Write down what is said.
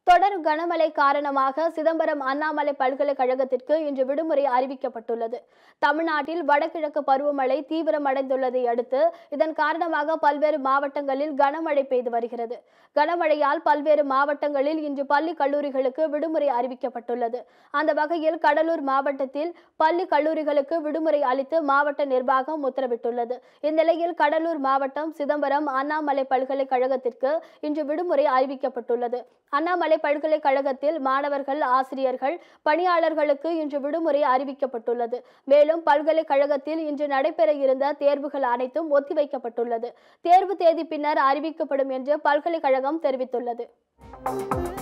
தொடர் கனமழை காரணமாக சிதம்பரம் அண்ணாமலை பல்கலைக்கழகத்திற்கு இன்று விடுமுறை அறிவிக்கப்பட்டுள்ளது தமிழ்நாட்டில் வடகிழக்கு பருவமழை தீவிரமடைந்துள்ளதை அடுத்து இதன் காரணமாக பல்வேறு மாவட்டங்களில் கனமழை பெய்து வருகிறது கனமழையால் பல்வேறு மாவட்டங்களில் இன்று பள்ளி கல்லூரிகளுக்கு விடுமுறை அறிவிக்கப்பட்டுள்ளது அந்த வகையில் கடலூர் மாவட்டத்தில் பள்ளி கல்லூரிகளுக்கு விடுமுறை அளித்து மாவட்ட நிர்வாகம் உத்தரவிட்டுள்ளது இந்நிலையில் கடலூர் மாவட்டம் சிதம்பரம் அண்ணாமலை பல்கலைக்கழகத்திற்கு இன்று விடுமுறை அறிவிக்கப்பட்டுள்ளது அண்ணாமலை பல்கலைக்கழகத்தில் மாணவர்கள் ஆசிரியர்கள் பணியாளர்களுக்கு இன்று விடுமுறை அறிவிக்கப்பட்டுள்ளது மேலும் பல்கலைக்கழகத்தில் இன்று நடைபெற இருந்த தேர்வுகள் அனைத்தும் ஒத்திவைக்கப்பட்டுள்ளது தேர்வு தேதி பின்னர் அறிவிக்கப்படும் என்று பல்கலைக்கழகம் தெரிவித்துள்ளது